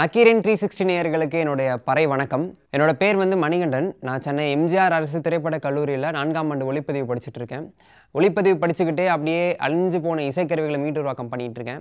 Nakkheeran three sixty நேயர்களுக்கு என்னுடைய பறை வணக்கம் என்னோட பேர் வந்து மணிகண்டன் நான் சென்னை எம்ஜிஆர் அரசு திரைப்பட கல்லூரியில் நான்காம் ஆண்டு ஒளிப்பதிவு படிச்சுட்டு இருக்கேன் ஒளிப்பதிவு படிச்சுக்கிட்டே அப்படியே அழிஞ்சு போன இசைக்கருவிகளை மீட்டுருவாக்கம் பண்ணிட்டு இருக்கேன்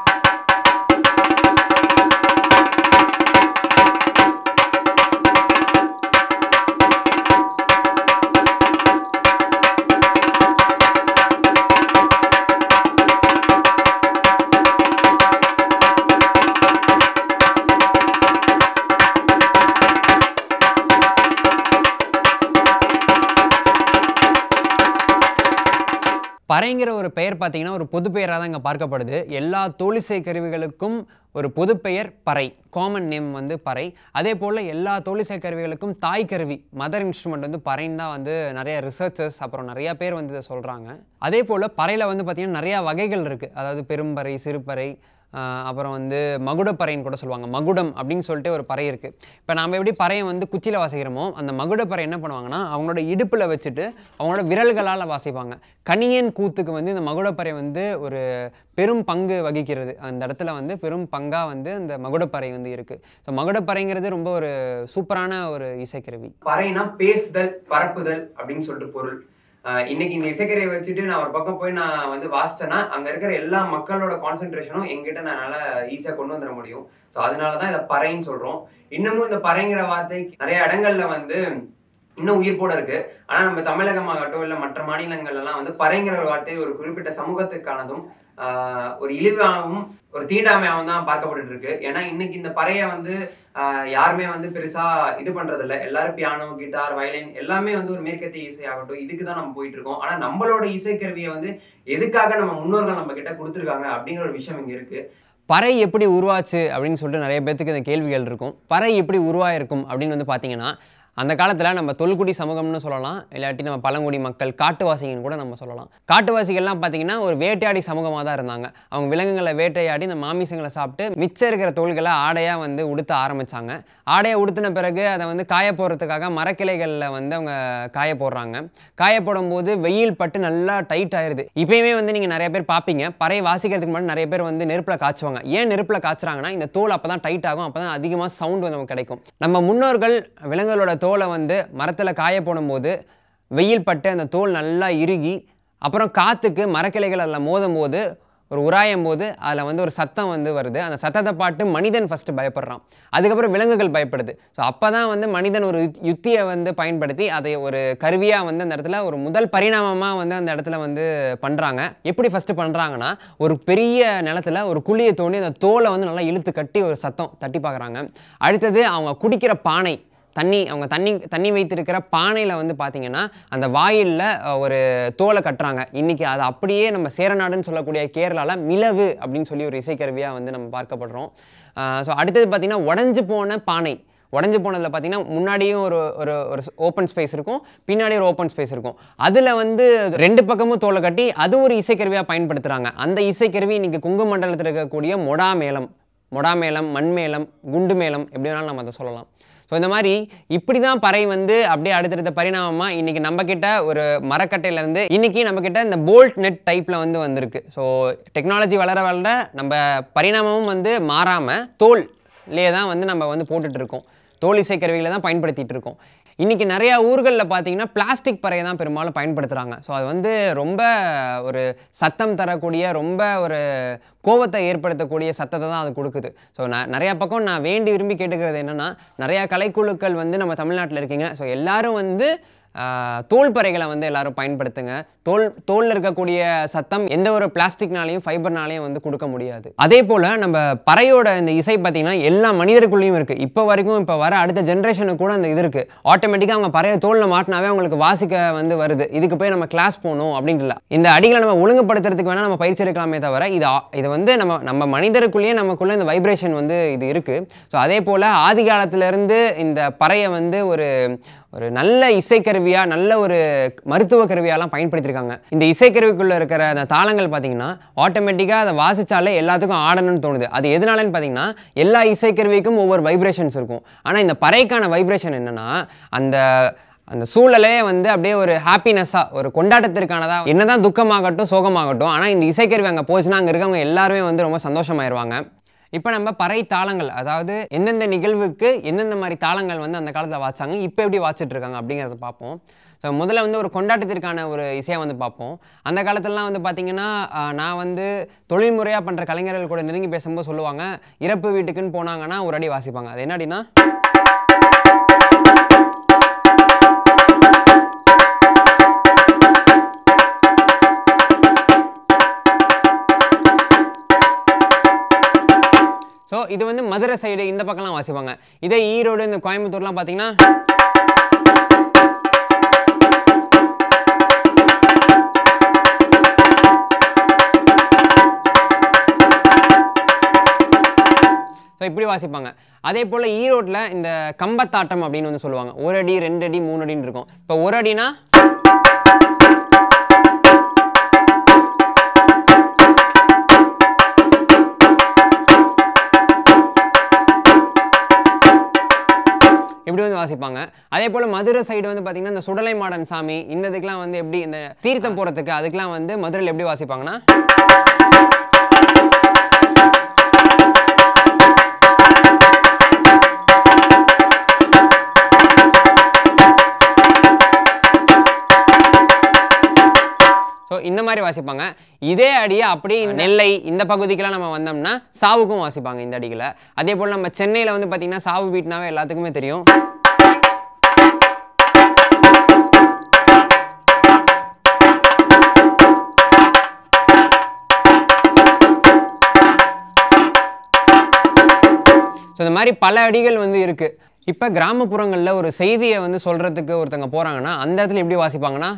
பறைங்கிற ஒரு பெயர் பார்த்தீங்கன்னா ஒரு பொது பெயராக தான் இங்கே பார்க்கப்படுது எல்லா தோலிசை கருவிகளுக்கும் ஒரு பொது பெயர் பறை காமன் நேம் வந்து பறை அதே போல் எல்லா தோலிசை கருவிகளுக்கும் தாய் கருவி மதர் இன்ஸ்ட்ருமெண்ட் வந்து பறைன்னு தான் வந்து நிறைய ரிசர்ச்சர்ஸ் அப்புறம் நிறையா பேர் வந்து இதை சொல்கிறாங்க அதே போல் பறையில் வந்து பார்த்திங்கன்னா நிறையா வகைகள் இருக்குது அதாவது பெரும்பறை சிறுபறை ஆஹ் அப்புறம் வந்து மகுடப்பறைன்னு கூட சொல்லுவாங்க மகுடம் அப்படின்னு சொல்லிட்டு ஒரு பறை இருக்குது இப்போ நாம் எப்படி பறையை வந்து குச்சியில் வாசிக்கிறோமோ அந்த மகுடப்பறை என்ன பண்ணுவாங்கன்னா அவங்களோட இடுப்பில் வச்சுட்டு அவங்களோட விரல்களால் வாசிப்பாங்க கணியன் கூத்துக்கு வந்து இந்த மகுடப்பறை வந்து ஒரு பெரும் பங்கு வகிக்கிறது அந்த இடத்துல வந்து பெரும் பங்காக வந்து அந்த மகுடப்பறை வந்து இருக்குது ஸோ மகுடப்பறைங்கிறது ரொம்ப ஒரு சூப்பரான ஒரு இசைக்கருவி பறைனா பேசுதல் பரப்புதல் அப்படின்னு சொல்லிட்டு பொருள் ஆஹ் இன்னைக்கு இந்த இசைக்கரையை வச்சுட்டு நான் ஒரு பக்கம் போய் நான் வந்து வாசிச்சேன்னா அங்க இருக்கிற எல்லா மக்களோட கான்சென்ட்ரேஷனும் எங்கிட்ட நான் என்னால ஈஸியா கொண்டு வந்துட முடியும் ஸோ அதனாலதான் இதை பறைன்னு சொல்றோம் இன்னமும் இந்த பறைங்கிற வார்த்தை நிறைய இடங்கள்ல வந்து இன்னும் உயிர்ப்போட இருக்கு ஆனா நம்ம தமிழகமாகட்டும் இல்ல மற்ற மாநிலங்கள்ல எல்லாம் வந்து பறைங்கிற ஒரு வார்த்தை ஒரு குறிப்பிட்ட சமூகத்துக்கானதும் ஆஹ் ஒரு இழிவாகவும் ஒரு தீண்டாமையாகவும் தான் பார்க்கப்பட்டு இருக்கு ஏன்னா இன்னைக்கு இந்த பறையை வந்து ஆஹ் யாருமே வந்து பெருசா இது பண்றது இல்ல எல்லாரும் பியானோ கிட்டார் வயலின் எல்லாமே வந்து ஒரு மேற்கத்திய இசை ஆகட்டும் இதுக்கு தான் நம்ம போயிட்டு இருக்கோம் ஆனா நம்மளோட இசைக்கருவியை வந்து எதுக்காக நம்ம முன்னோர்கள் நம்ம கிட்ட கொடுத்துருக்காங்க அப்படிங்கிற ஒரு விஷயம் இங்க இருக்கு பறை எப்படி உருவாச்சு அப்படின்னு சொல்லிட்டு நிறைய பேர்த்துக்கு இந்த கேள்விகள் இருக்கும் பறை எப்படி உருவாயிருக்கும் அப்படின்னு வந்து பார்த்தீங்கன்னா அந்த காலத்தில் நம்ம தொல்குடி சமூகம்னு சொல்லலாம் இல்லாட்டி நம்ம பழங்குடி மக்கள் காட்டுவாசிங்கன்னு கூட நம்ம சொல்லலாம் காட்டுவாசிகள்லாம் பார்த்தீங்கன்னா ஒரு வேட்டையாடி சமூகமாக தான் இருந்தாங்க அவங்க விலங்குகளை வேட்டையாடி இந்த மாமிசங்களை சாப்பிட்டு மிச்சம் இருக்கிற தோள்களை ஆடையாக வந்து உடுத்த ஆரம்பித்தாங்க ஆடையை உடுத்தின பிறகு அதை வந்து காய போடுறதுக்காக மரக்கிளைகளில் வந்து அவங்க காய போடுறாங்க காய போடும்போது வெயில் பட்டு நல்லா டைட் ஆயிருது இப்பயுமே வந்து நீங்கள் நிறைய பேர் பார்ப்பீங்க பறை வாசிக்கிறதுக்கு முன்னாடி நிறைய பேர் வந்து நெருப்பில் காய்ச்சுவாங்க ஏன் நெருப்பில் காய்ச்சுறாங்கன்னா இந்த தோல் அப்போ தான் டைட் ஆகும் அப்போ தான் அதிகமாக சவுண்ட் வந்து நமக்கு கிடைக்கும் நம்ம முன்னோர்கள் விலங்குகளோட தோலை வந்து மரத்தில் காய போடும்போது வெயில் பட்டு அந்த தோல் நல்லா இறுகி அப்புறம் காற்றுக்கு மரக்கிளைகள் அதில் மோதும் போது ஒரு உராயும் போது அதில் வந்து ஒரு சத்தம் வந்து வருது அந்த சத்தத்தை பாட்டு மனிதன் ஃபஸ்ட்டு பயப்படுறான் அதுக்கப்புறம் விலங்குகள் பயப்படுது ஸோ அப்போ தான் வந்து மனிதன் ஒரு யுத்- யுத்தியை வந்து பயன்படுத்தி அதை ஒரு கருவியாக வந்து அந்த இடத்துல ஒரு முதல் பரிணாமமாக வந்து அந்த இடத்துல வந்து பண்ணுறாங்க எப்படி ஃபஸ்ட்டு பண்ணுறாங்கன்னா ஒரு பெரிய நிலத்துல ஒரு குழியை தோண்டி அந்த தோலை வந்து நல்லா இழுத்து கட்டி ஒரு சத்தம் தட்டி பார்க்குறாங்க அடுத்தது அவங்க குடிக்கிற பானை தண்ணி அவங்க தண்ணி தண்ணி வைத்திருக்கிற பானையில் வந்து பார்த்தீங்கன்னா அந்த வாயிலில் ஒரு தோலை கட்டுறாங்க இன்றைக்கி அது அப்படியே நம்ம சேரநாடுன்னு சொல்லக்கூடிய கேரளாவில் மிளவு அப்படின்னு சொல்லி ஒரு இசைக்கருவியாக வந்து நம்ம பார்க்கப்படுறோம் ஸோ அடுத்தது பார்த்திங்கன்னா உடஞ்சி போன பானை உடஞ்சி போனதில் பார்த்தீங்கன்னா முன்னாடியும் ஒரு ஒரு ஒரு ஓப்பன் ஸ்பேஸ் இருக்கும் பின்னாடி ஒரு ஓப்பன் ஸ்பேஸ் இருக்கும் அதில் வந்து ரெண்டு பக்கமும் தோலை கட்டி அது ஒரு இசைக்கருவியாக பயன்படுத்துகிறாங்க அந்த இசைக்கருவி இன்றைக்கி குங்கு மண்டலத்தில் இருக்கக்கூடிய மொடா மேளம் மொடா மேளம் மண்மேளம் குண்டு மேளம் எப்படி வேணாலும் நம்ம அதை சொல்லலாம் ஸோ இந்த மாதிரி இப்படி தான் பறை வந்து அப்படியே அடுத்தடுத்த பரிணாமமாக இன்றைக்கி நம்மக்கிட்ட ஒரு மரக்கட்டையிலேருந்து இன்றைக்கி நம்மக்கிட்ட இந்த போல்ட் நெட் டைப்பில் வந்து வந்திருக்கு ஸோ டெக்னாலஜி வளர வளர நம்ம பரிணாமமும் வந்து மாறாமல் தோல்லே தான் வந்து நம்ம வந்து போட்டுட்டு இருக்கோம் தோல் இசைக்கருவிகளை தான் பயன்படுத்திட்டு இருக்கோம் இன்றைக்கி நிறையா ஊர்களில் பார்த்தீங்கன்னா பிளாஸ்டிக் பறையை தான் பெரும்பாலும் பயன்படுத்துகிறாங்க ஸோ அது வந்து ரொம்ப ஒரு சத்தம் தரக்கூடிய ரொம்ப ஒரு கோபத்தை ஏற்படுத்தக்கூடிய சத்தத்தை தான் அது கொடுக்குது ஸோ நான் நிறையா பக்கம் நான் வேண்டி விரும்பி கேட்டுக்கிறது என்னென்னா நிறையா கலைக்குழுக்கள் வந்து நம்ம தமிழ்நாட்டில் இருக்கீங்க ஸோ எல்லாரும் வந்து ஆஹ், தோல் பறைகளை வந்து எல்லாரும் பயன்படுத்துங்க தோல் தோலில் இருக்கக்கூடிய சத்தம் எந்த ஒரு பிளாஸ்டிக்னாலையும் ஃபைபர்னாலையும் வந்து கொடுக்க முடியாது அதே போல் நம்ம பறையோட இந்த இசை பார்த்தீங்கன்னா எல்லா மனிதருக்குள்ளேயும் இருக்குது இப்போ வரைக்கும் இப்போ வர அடுத்த ஜென்ரேஷனுக்கு கூட அந்த இது இருக்குது ஆட்டோமேட்டிக்காக அவங்க பறைய தோலில் மாட்டினாவே அவங்களுக்கு வாசிக்க வந்து வருது இதுக்கு போய் நம்ம கிளாஸ் போகணும் அப்படின்ட்டு இல்லை இந்த அடிகளை நம்ம ஒழுங்குபடுத்துறதுக்கு வேணால் நம்ம பயிற்சி எடுக்கலாமே தவிர இது ஆ- இது வந்து நம்ம நம்ம மனிதருக்குள்ளேயே நமக்குள்ளே இந்த வைப்ரேஷன் வந்து இது இருக்குது ஸோ அதே போல் ஆதி காலத்திலேருந்து இந்த பறையை வந்து ஒரு ஒரு நல்ல இசைக்கருவியாக நல்ல ஒரு மருத்துவ கருவியாலாம் பயன்படுத்தியிருக்காங்க இந்த இசைக்கருவிக்குள்ளே இருக்கிற அந்த தாளங்கள் பார்த்தீங்கன்னா ஆட்டோமேட்டிக்காக அதை வாசிச்சாலே எல்லாத்துக்கும் ஆடணும்னு தோணுது அது எதனாலன்னு பார்த்தீங்கன்னா எல்லா இசைக்கருவிக்கும் ஒவ்வொரு வைப்ரேஷன்ஸ் இருக்கும் ஆனால் இந்த பறைக்கான வைப்ரேஷன் என்னென்னா அந்த அந்த சூழலே வந்து அப்படியே ஒரு ஹாப்பினஸ்ஸாக ஒரு கொண்டாட்டத்திற்கானதாக என்னதான் துக்கமாகட்டும் சோகமாகட்டும் ஆனால் இந்த இசைக்கருவி அங்கே போச்சுன்னா அங்கே இருக்கவங்க எல்லாருமே வந்து ரொம்ப சந்தோஷமாயிருவாங்க இப்போ நம்ம பறை தாளங்கள் அதாவது எந்தெந்த நிகழ்வுக்கு எந்தெந்த மாதிரி தாளங்கள் வந்து அந்த காலத்தில் வாச்சாங்க இப்போ எப்படி வாச்சிட்டு இருக்காங்க அப்படிங்கிறத பார்ப்போம் ஸோ முதல்ல வந்து ஒரு கொண்டாட்டத்திற்கான ஒரு இசையை வந்து பார்ப்போம் அந்த காலத்துலலாம் வந்து பார்த்திங்கன்னா ஆஹ், நான் வந்து தொழில்முறையாக பண்ணுற கலைஞர்கள் கூட நெருங்கி பேசும்போது சொல்லுவாங்க இறப்பு வீட்டுக்குன்னு போனாங்கன்னா ஒரு அடி வாசிப்பாங்க அது என்ன அடின்னா ஸோ இது வந்து மதுரை சைடு இந்த பக்கம்லாம் வாசிப்பாங்க இதே ஈரோடு இந்த கோயம்புத்தூர்லாம் பார்த்தீங்கன்னா ஸோ இப்படி வாசிப்பாங்க அதே போல் ஈரோட்டில் இந்த கம்பத்தாட்டம் அப்படின்னு வந்து சொல்லுவாங்க ஒரு அடி ரெண்டு அடி மூணு அடின்னு இருக்கும் இப்போ ஒரு அடினா இப்படி வந்து வாசிப்பாங்க அதே போல் மதுரை சைடு வந்து பார்த்திங்கன்னா இந்த சுடலை மாடன் சாமி இந்த இதுக்கெலாம் வந்து எப்படி இந்த தீர்த்தம் போகிறதுக்கு அதுக்கெலாம் வந்து மதுரையில் எப்படி வாசிப்பாங்கன்னா ஸோ இந்த மாதிரி வாசிப்பாங்க இதே அடியை அப்படியே இந்த நெல்லை இந்த பகுதிக்கெல்லாம் நம்ம வந்தோம்னா சாவுக்கும் வாசிப்பாங்க இந்த அடிகளை அதே போல் நம்ம சென்னையில் வந்து பார்த்திங்கன்னா சாவு பீட்னாவே எல்லாத்துக்குமே தெரியும் ஸோ இந்த மாதிரி பல அடிகள் வந்து இருக்குது இப்போ கிராமப்புறங்களில் ஒரு செய்தியை வந்து சொல்கிறதுக்கு ஒருத்தங்க போகிறாங்கன்னா அந்த இடத்துல எப்படி வாசிப்பாங்கன்னா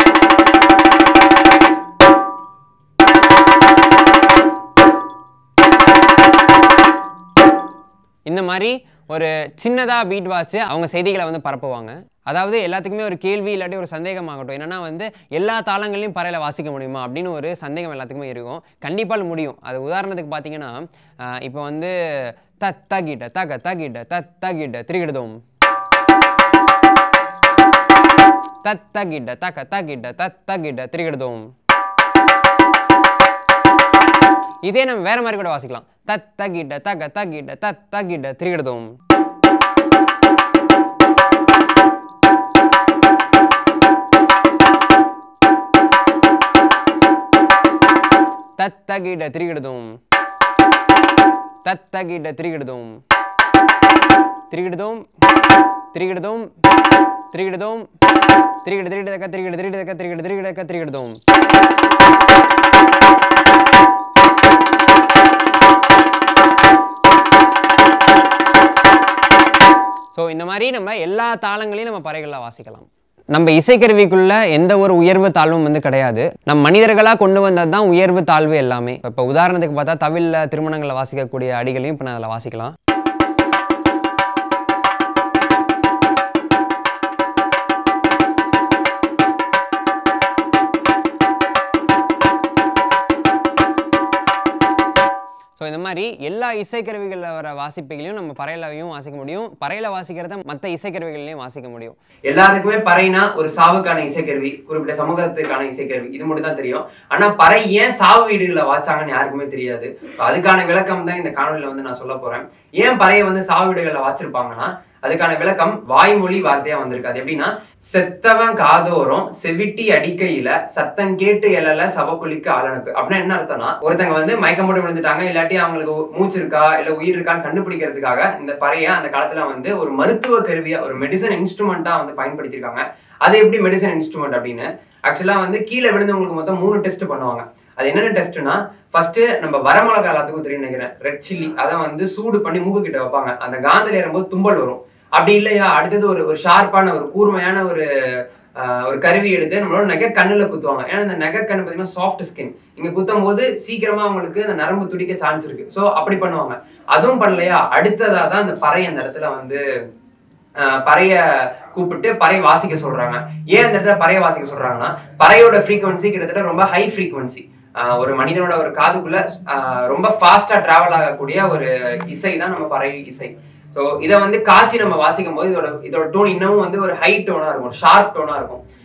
இந்த மாதிரி ஒரு சின்னதாக பீட் வாட்ச் அவங்க செய்திகளை வந்து பரப்புவாங்க அதாவது எல்லாத்துக்குமே ஒரு கேள்வி இல்லாட்டி ஒரு சந்தேகம் ஆகட்டும் என்னன்னா வந்து எல்லா தாளங்களையும் பறையில வாசிக்க முடியுமா அப்படின்னு ஒரு சந்தேகம் எல்லாத்துக்குமே இருக்கும் கண்டிப்பாக முடியும் அது உதாரணத்துக்கு பார்த்தீங்கன்னா ஆஹ் இப்போ வந்து த தகிட்ட தக தகிட்ட த தகிட்ட திரிகிடுதோம் தத் தகிட்ட தக தகிட்ட தத் தகிட்ட திரிகிடுதோம் இதே நம்ம வேற மாதிரி கூட வாசிக்கலாம் தத் தகிட்ட தக தகிட்ட தத் தகிட்ட திரிகிடுதோம் தத் தகிட்ட திரிகிடுதோம் தத் தகிட்ட திரிகிடுதோம் திரிகிடுதோம் திரிகிடுதோம் திரிகிடுதோம் திரிகிடு திரிகிடக்க திரிகிடு திரிகிடக்க திரிகிடு திரிகிடக்க திரிகிடுதோம் ஸோ இந்த மாதிரி நம்ம எல்லா தாளங்களையும் நம்ம பறைகளில் வாசிக்கலாம் நம்ம இசைக்கருவிக்குள்ள எந்த ஒரு உயர்வு தாழ்வும் வந்து கிடையாது நம்ம மனிதர்களாக கொண்டு வந்தது தான் உயர்வு தாழ்வு எல்லாமே இப்போ உதாரணத்துக்கு பார்த்தா தவிலில் திருமணங்களை வாசிக்கக்கூடிய அடிகளையும் இப்போ நான் அதில் வாசிக்கலாம் ஸோ இந்த மாதிரி எல்லா இசைக்கருவிகளில் வர வாசிப்புகளையும் நம்ம பறையிலையும் வாசிக்க முடியும் பறையில வாசிக்கிறத மற்ற இசைக்கருவிகளையும் வாசிக்க முடியும் எல்லாருக்குமே பறைனா ஒரு சாவுக்கான இசைக்கருவி குறிப்பிட்ட சமூகத்துக்கான இசைக்கருவி இது மட்டும் தான் தெரியும் ஆனா பறை ஏன் சாவு வீடுகளை வாச்சாங்கன்னு யாருக்குமே தெரியாது இப்ப அதுக்கான விளக்கம் தான் இந்த காணொலியில வந்து நான் சொல்ல போறேன் ஏன் பறையை வந்து சாவு வீடுகளில் வாச்சிருப்பாங்கன்னா அதுக்கான விளக்கம் வாய்மொழி வார்த்தையா வந்திருக்கு அது எப்படின்னா செத்தவன் காதோறும் செவிட்டி அடிக்கையில சத்தம் கேட்டு எழல சவக்குழிக்கு ஆளனுப்பு அப்படின்னா என்ன அர்த்தம்னா ஒருத்தங்க வந்து மயக்கம் போட்டு விழுந்துட்டாங்க இல்லாட்டி அவங்களுக்கு உ- மூச்சு இருக்கா இல்ல உயிர் இருக்கான்னு கண்டுபிடிக்கிறதுக்காக இந்த பறைய அந்த காலத்துல வந்து ஒரு மருத்துவ கருவியா ஒரு மெடிசன் இன்ஸ்ட்ருமெண்ட்டா வந்து பயன்படுத்தியிருக்காங்க அது எப்படி மெடிசன் இன்ஸ்ட்ருமெண்ட் அப்படின்னு ஆக்சுவலா வந்து கீழே விழுந்தவங்களுக்கு மொத்தம் மூணு டெஸ்ட் பண்ணுவாங்க அது என்னென்ன டெஸ்ட்னா ஃபர்ஸ்ட் நம்ம வரமிளகா எல்லாத்துக்கும் தெரியும் நினைக்கிறேன் ரெட் சில்லி அதை வந்து சூடு பண்ணி மூக்கு கிட்ட வைப்பாங்க அந்த காந்தல் ஏறும்போது தும்பல் வரும் அப்படி இல்லையா அடுத்தது ஒரு ஒரு ஷார்ப்பான ஒரு கூர்மையான ஒரு ஆஹ், ஒரு கருவி எடுத்து நம்மளோட நகை கண்ணுல குத்துவாங்க ஏன்னா இந்த நகை கண்ணு பார்த்தீங்கன்னா சாஃப்ட் ஸ்கின் இங்க குத்தும் போது சீக்கிரமா அவங்களுக்கு அந்த நரம்பு துடிக்க சான்ஸ் இருக்கு ஸோ அப்படி பண்ணுவாங்க அதுவும் பண்ணலையா அடுத்ததா தான் அந்த பறை அந்த இடத்துல வந்து ஆஹ், பறைய கூப்பிட்டு பறை வாசிக்க சொல்றாங்க ஏன் அந்த இடத்துல பறைய வாசிக்க சொல்றாங்கன்னா பறையோட ஃப்ரீக்வன்சி கிட்டத்தட்ட ரொம்ப ஹை ஃப்ரீக்வன்சி ஒரு மனிதனோட ஒரு காதுக்குள்ள ஆஹ், ரொம்ப ஃபாஸ்டா டிராவல் ஆகக்கூடிய ஒரு இசை தான் நம்ம பறை இசை ஸோ இதை வந்து காய்ச்சி நம்ம வாசிக்கும் போது இதோட இதோட டோன் இன்னமும் வந்து ஒரு ஹை டோனா இருக்கும் ஷார்ப் டோனா இருக்கும்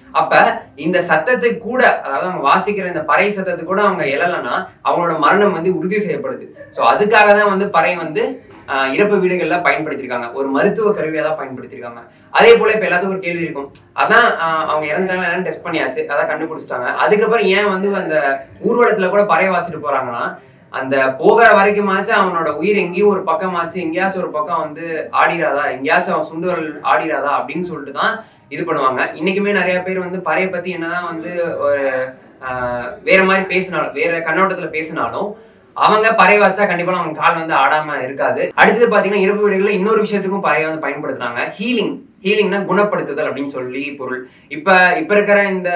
அப்ப இந்த சத்தத்துக்கு கூட அதாவது அவங்க வாசிக்கிற இந்த பறை சத்தத்துக்கு கூட அவங்க எழலைன்னா அவங்களோட மரணம் வந்து உறுதி செய்யப்படுது ஸோ அதுக்காக தான் வந்து பறை வந்து ஆஹ், இறப்பு வீடுகள்ல பயன்படுத்தியிருக்காங்க ஒரு மருத்துவ கருவியா தான் பயன்படுத்தியிருக்காங்க அதே போல இப்ப எல்லாத்துக்கும் ஒரு கேள்வி இருக்கும் அதான் ஆஹ், அவங்க இறந்துட்டாங்க என்னன்னு டெஸ்ட் பண்ணியாச்சு அதான் கண்டுபிடிச்சிட்டாங்க அதுக்கப்புறம் ஏன் வந்து அந்த ஊர்வலத்துல கூட பறை வாசிட்டு போறாங்கன்னா அந்த போகிற வரைக்குமாச்சும் அவனோட உயிர் எங்கேயும் ஒரு பக்கமாச்சு எங்கேயாச்சும் ஒரு பக்கம் வந்து ஆடிராதா எங்கேயாச்சும் அவன் சுண்டுவரல் ஆடிராதா அப்படின்னு சொல்லிட்டு தான் இது பண்ணுவாங்க இன்னைக்குமே நிறைய பேர் வந்து பறைய பத்தி என்னதான் வந்து ஒரு ஆஹ், வேற மாதிரி பேசினாலும் வேற கண்ணோட்டத்துல பேசினாலும் அவங்க பறை வச்சா கண்டிப்பா அவங்க கால் வந்து ஆடாம இருக்காது அடுத்தது பாத்தீங்கன்னா இறப்பு வீடுகளில் இன்னொரு விஷயத்துக்கும் பறையை வந்து பயன்படுத்துறாங்க ஹீலிங் ஹீலிங்னா குணப்படுத்துதல் அப்படின்னு சொல்லி பொருள் இப்ப இப்ப இருக்கிற இந்த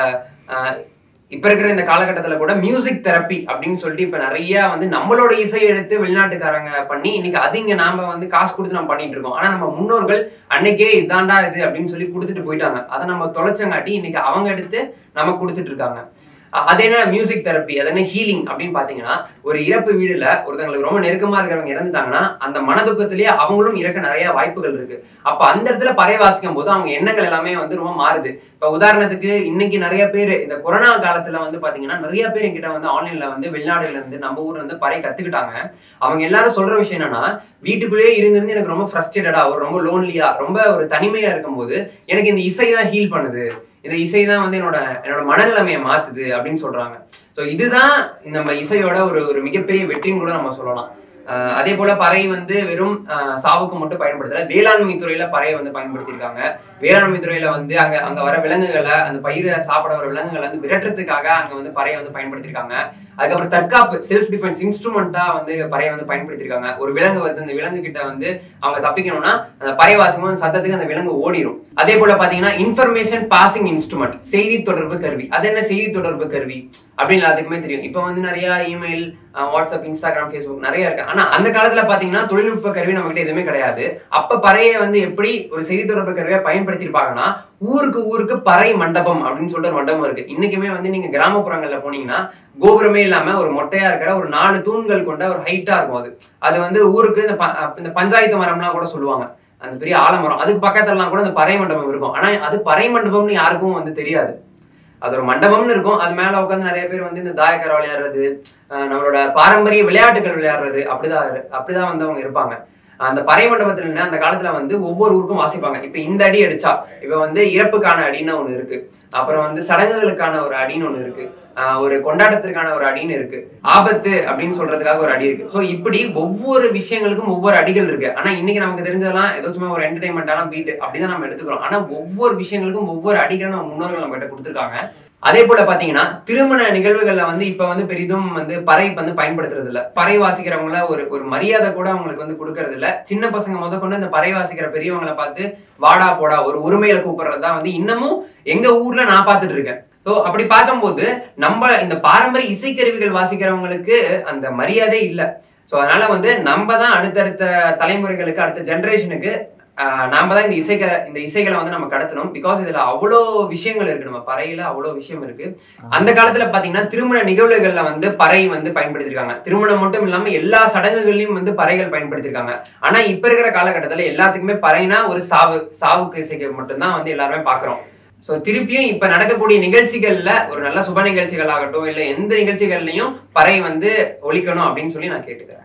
ஆஹ், இப்ப இருக்கிற இந்த காலகட்டத்துல கூட மியூசிக் தெரப்பி அப்படின்னு சொல்லிட்டு இப்ப நிறைய வந்து நம்மளோட இசையை எடுத்து வெளிநாட்டுக்காரங்க பண்ணி இன்னைக்கு அது இங்க நாம வந்து காசு கொடுத்து நம்ம பண்ணிட்டு இருக்கோம் ஆனா நம்ம முன்னோர்கள் அன்னைக்கே இதாண்டா இது அப்படின்னு சொல்லி கொடுத்துட்டு போயிட்டாங்க அதை நம்ம தொலைச்சங்காட்டி இன்னைக்கு அவங்க எடுத்து நமக்கு கொடுத்துட்டு இருக்காங்க அஹ் அது என்ன மியூசிக் தெரப்பி அது என்ன ஹீலிங் அப்படின்னு பாத்தீங்கன்னா ஒரு இறப்பு வீடுல ஒருத்தங்களுக்கு ரொம்ப நெருக்கமா இருக்கிறவங்க இறந்துட்டாங்கன்னா அந்த மனதுக்கத்திலேயே அவங்களும் இறக்க நிறைய வாய்ப்புகள் இருக்கு அப்ப அந்த இடத்துல பறை வாசிக்கும் போது அவங்க எண்ணங்கள் எல்லாமே வந்து ரொம்ப மாறுது இப்ப உதாரணத்துக்கு இன்னைக்கு நிறைய பேர் இந்த கொரோனா காலத்துல வந்து பாத்தீங்கன்னா நிறைய பேர் என்கிட்ட வந்து ஆன்லைன்ல வந்து வெளிநாடுல இருந்து நம்ம ஊர்ல இருந்து பறை கத்துக்கிட்டாங்க அவங்க எல்லாரும் சொல்ற விஷயம் என்னன்னா வீட்டுக்குள்ளேயே இருந்து எனக்கு ரொம்ப ஃப்ரஸ்ட்ரேட்டடா ஒரு ரொம்ப லோன்லியா ரொம்ப ஒரு தனிமையா இருக்கும்போது எனக்கு இந்த இசை தான் ஹீல் பண்ணுது இந்த இசை தான் வந்து என்னோட என்னோட மனநிலைமையை மாத்துது அப்படின்னு சொல்றாங்க ஸோ இதுதான் நம்ம இசையோட ஒரு ஒரு மிகப்பெரிய வெற்றின்னு கூட நம்ம சொல்லலாம் ஆஹ் அதே போல பறை வந்து வெறும் ஆஹ் சாவுக்கு மட்டும் பயன்படுத்தல வேளாண்மை துறையில பறையை வந்து பயன்படுத்தியிருக்காங்க வேளாண்மை துறையில வந்து அங்க அங்க வர விலங்குகளை அந்த பயிரை சாப்பிட வர விலங்குகளை வந்து விரட்டுறதுக்காக அங்க வந்து பறையை வந்து பயன்படுத்தியிருக்காங்க அதுக்கப்புறம் தற்காப்பு செல்ஃப் டிஃபென்ஸ் இன்ஸ்ட்ருமெண்ட்டா வந்து பறையை வந்து பயன்படுத்தியிருக்காங்க ஒரு விலங்கு வருது அந்த விலங்கு கிட்ட வந்து அவங்க தப்பிக்கணும்னா அந்த பறை வாசிக்கும் சத்தத்துக்கு அந்த விலங்கு ஓடிரும் அதே போல பாத்தீங்கன்னா இன்ஃபர்மேஷன் பாசிங் இன்ஸ்ட்ருமெண்ட் செய்தி தொடர்பு கருவி அது என்ன செய்தி தொடர்பு கருவி அப்படின்னு எல்லாத்துக்குமே தெரியும் இப்போ வந்து நிறைய இமெயில் வாட்ஸ்அப் இன்ஸ்டாகிராம் ஃபேஸ்புக் நிறைய இருக்கு ஆனா அந்த காலத்துல பாத்தீங்கன்னா தொழில்நுட்ப கருவி நம்ம கிட்ட எதுவுமே கிடையாது அப்ப பறையை வந்து எப்படி ஒரு செய்தி தொடர்பு கருவியா பயன்படுத்தியிருப்பாங்கன்னா ஊருக்கு ஊருக்கு பறை மண்டபம் அப்படின்னு சொல்லிட்டு ஒரு மண்டபம் இருக்கு இன்னைக்குமே வந்து நீங்க கிராமப்புறங்கள்ல போனீங்கன்னா கோபுரமே இல்லாம ஒரு மொட்டையா இருக்கிற ஒரு நாலு தூண்கள் கொண்ட ஒரு ஹைட்டா இருக்கும் அது அது வந்து ஊருக்கு இந்த ப- இந்த பஞ்சாயத்து மரம்லாம் கூட சொல்லுவாங்க அந்த பெரிய ஆலமரம் அதுக்கு பக்கத்துலலாம் கூட அந்த பறை மண்டபம் இருக்கும் ஆனா அது பறை மண்டபம்னு யாருக்கும் வந்து தெரியாது அது ஒரு மண்டபம்னு இருக்கும் அது மேல உட்காந்து நிறைய பேர் வந்து இந்த தாயக்கரை விளையாடுறது அஹ் நம்மளோட பாரம்பரிய விளையாட்டுகள் விளையாடுறது அப்படிதான் இரு- அப்படிதான் வந்து அவங்க இருப்பாங்க அந்த பறை மண்டபத்துல நின்னு அந்த காலத்துல வந்து ஒவ்வொரு ஊருக்கும் வாசிப்பாங்க இப்ப இந்த அடி அடிச்சா இப்ப வந்து இறப்புக்கான அடின்னு ஒண்ணு இருக்கு அப்புறம் வந்து சடங்குகளுக்கான ஒரு அடின்னு ஒண்ணு இருக்கு ஆஹ் ஒரு கொண்டாட்டத்திற்கான ஒரு அடின்னு இருக்கு ஆபத்து அப்படின்னு சொல்றதுக்காக ஒரு அடி இருக்கு ஸோ இப்படி ஒவ்வொரு விஷயங்களுக்கும் ஒவ்வொரு அடிகள் இருக்கு ஆனா இன்னைக்கு நமக்கு தெரிஞ்சதெல்லாம் ஏதோ சும்மா ஒரு என்டர்டைன்மெண்டான பீட் அப்படிதான் நம்ம எடுத்துக்கிறோம் ஆனா ஒவ்வொரு விஷயங்களுக்கும் ஒவ்வொரு அடிகள் நம்ம முன்னோர்கள் நம்ம கிட்ட கொடுத்துருக்காங்க அதே போல பாத்தீங்கன்னா திருமண நிகழ்வுகள்ல வந்து இப்ப வந்து பெரிதும் வந்து பறை வந்து பயன்படுத்துறது இல்ல பறை வாசிக்கிறவங்கள ஒரு ஒரு மரியாதை கூட அவங்களுக்கு வந்து கொடுக்கறது இல்ல சின்ன பசங்க முத கொண்டு இந்த பறை வாசிக்கிற பெரியவங்களை பார்த்து வாடா போடா ஒரு உரிமையில கூப்பிடுறது தான் வந்து இன்னமும் எங்க ஊர்ல நான் பார்த்துட்டு இருக்கேன் ஸோ அப்படி பார்க்கும்போது நம்ம இந்த பாரம்பரிய இசைக்கருவிகள் வாசிக்கிறவங்களுக்கு அந்த மரியாதை இல்லை ஸோ அதனால வந்து நம்ம தான் அடுத்தடுத்த தலைமுறைகளுக்கு அடுத்த ஜென்ரேஷனுக்கு நாம தான் இந்த இசைக்க இந்த இசைகளை வந்து நம்ம கடத்தணும் பிகாஸ் இதுல அவ்வளோ விஷயங்கள் இருக்கு நம்ம பறையில அவ்வளோ விஷயம் இருக்கு அந்த காலத்துல பாத்தீங்கன்னா திருமண நிகழ்வுகள்ல வந்து பறை வந்து பயன்படுத்திருக்காங்க திருமணம் மட்டும் இல்லாம எல்லா சடங்குகள்லயும் வந்து பறைகள் பயன்படுத்திருக்காங்க ஆனா இப்ப இருக்கிற காலகட்டத்துல எல்லாத்துக்குமே பறைனா ஒரு சாவு சாவுக்கு இசைக்க மட்டும்தான் வந்து எல்லாருமே பாக்குறோம் ஸோ திருப்பியும் இப்ப நடக்கக்கூடிய நிகழ்ச்சிகள்ல ஒரு நல்ல சுப நிகழ்ச்சிகள் ஆகட்டும் இல்ல எந்த நிகழ்ச்சிகள்லயும் பறை வந்து ஒலிக்கணும் அப்படின்னு சொல்லி நான் கேட்டுக்கிறேன்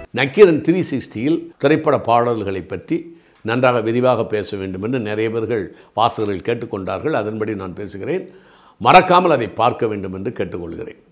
நக்கீரன் த்ரீ சிக்ஸ்டியில் திரைப்பட பாடல்களை பற்றி நன்றாக விரிவாக பேச வேண்டும் என்று நிறைய பேர்கள் வாசகர்கள் கேட்டுக்கொண்டார்கள் அதன்படி நான் பேசுகிறேன் மறக்காமல் அதை பார்க்க வேண்டும் என்று கேட்டுக்கொள்கிறேன்